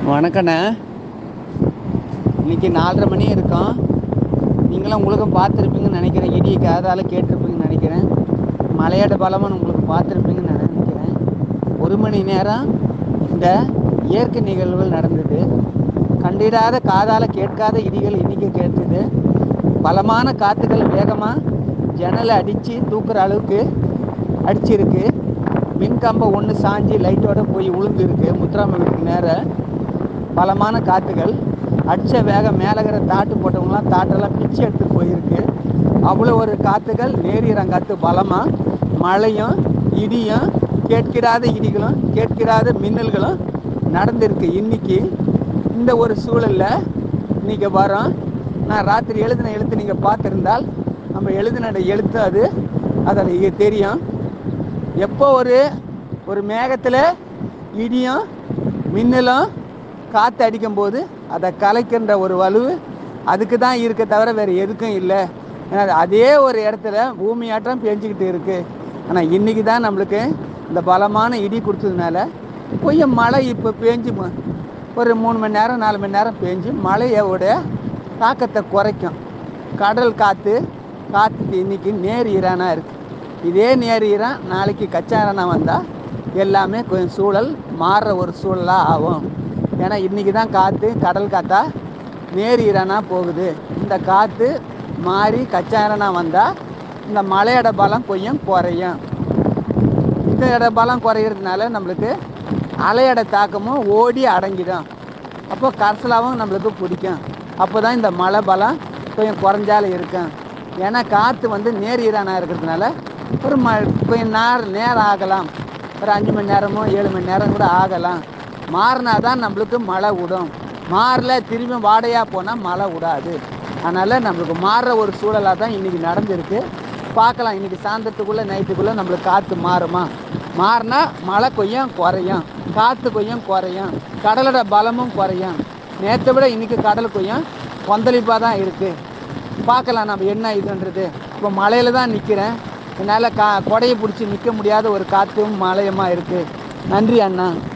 வணக்கண்ணே இன்னைக்கு நாலரை மணி இருக்கும் நீங்களும் உங்களுக்கும் பார்த்துருப்பீங்கன்னு நினைக்கிறேன் இடி காதால் கேட்டிருப்பீங்கன்னு நினைக்கிறேன் மலையாட பலமாக உங்களுக்கு பார்த்துருப்பீங்கன்னு நான் நினைக்கிறேன் ஒரு மணி நேரம் இந்த இயற்கை நிகழ்வுகள் நடந்தது கண்டிடாத காதால் கேட்காத இடிகள் இன்னைக்கு கேட்டுது பலமான காற்றுகள் வேகமாக ஜன்னலை அடித்து தூக்குற அளவுக்கு அடிச்சிருக்கு மின்கம்பம் ஒன்று சாஞ்சி லைட்டோட போய் உளுந்துருக்கு முத்துராம வீட்டுக்கு நேரம் பலமான காற்றுகள் அடித்த வேகம் மேலகிற தாட்டு போட்டவங்களாம் தாட்டெல்லாம் பிச்சு எடுத்து போயிருக்கு அவ்வளோ ஒரு காற்றுகள் நேரியறங்காத்து பலமாக மழையும் இடியும் கேட்கிராத இடிகளும் கேட்கிராத மின்னல்களும் நடந்திருக்கு இன்னைக்கு இந்த ஒரு சூழலில் இன்னைக்கு வரோம் நான் ராத்திரி எழுதின எழுத்து நீங்கள் பார்த்துருந்தால் நம்ம எழுதின எழுத்து அது அதில் இங்க தெரியும் எப்போ ஒரு ஒரு மேகத்தில் இடியும் மின்னலும் காற்று அடிக்கும்போது அதை கலைக்கின்ற ஒரு வலுவு அதுக்கு தான் இருக்க தவிர வேறு எதுக்கும் இல்லை ஏன்னா அது அதே ஒரு இடத்துல பூமியாட்டம் பெஞ்சிக்கிட்டு இருக்குது ஆனால் இன்றைக்கி தான் நம்மளுக்கு இந்த பலமான இடி கொடுத்ததுனால கொஞ்சம் மழை இப்போ பேஞ்சு ம- ஒரு மூணு மணி நேரம் நாலு மணி நேரம் பேஞ்சு மழையோட தாக்கத்தை குறைக்கும் கடல் காற்று காற்றுக்கு இன்னைக்கு நேர் ஈரானாக இருக்குது இதே நேர் ஈரான் நாளைக்கு கச்சா ஈரானா வந்தால் எல்லாமே கொஞ்சம் சூழல் மாறுற ஒரு சூழலாக ஆகும் ஏன்னா இன்றைக்கி தான் காற்று கடல் காற்றா நேர் ஈரானா போகுது இந்த காற்று மாறி கச்சா ஈரானா வந்தால் இந்த மலையோட பலம் கொஞ்சம் குறையும் இந்த இட பலம் குறையிறதுனால நம்மளுக்கு அலையோட தாக்கமும் ஓடி அடங்கிடும் அப்போ கரசலாவும் நம்மளுக்கு பிடிக்கும் அப்போ தான் இந்த மழை பலம் கொஞ்சம் குறைஞ்சாலும் இருக்கும் ஏன்னா காற்று வந்து நேர் ஈரானாக இருக்கிறதுனால ஒரு ம கொஞ்சம் நேர நேரம் ஆகலாம் ஒரு அஞ்சு மணி நேரமோ ஏழு மணி நேரம் கூட ஆகலாம் மாறினா தான் நம்மளுக்கு மழை விடும் மாறல திரும்பி வாடையாக போனால் மழை விடாது அதனால் நம்மளுக்கு மாறுற ஒரு சூழலாக தான் இன்றைக்கி நடந்திருக்கு பார்க்கலாம் இன்றைக்கி சாயந்தரத்துக்குள்ளே நைட்டுக்குள்ளே நம்மளுக்கு காற்று மாறுமா மாறினா மழை கொஞ்சம் குறையும் காற்று கொஞ்சம் குறையும் கடலோட பலமும் குறையும் நேற்றை விட இன்றைக்கி கடல் கொஞ்சம் கொந்தளிப்பாக தான் இருக்குது பார்க்கலாம் நம்ம என்ன இதுன்றது இப்போ மலையில் தான் நிற்கிறேன் என்னால் கா கொடையை பிடிச்சி நிற்க முடியாத ஒரு காற்றும் மழையுமா இருக்குது நன்றி அண்ணா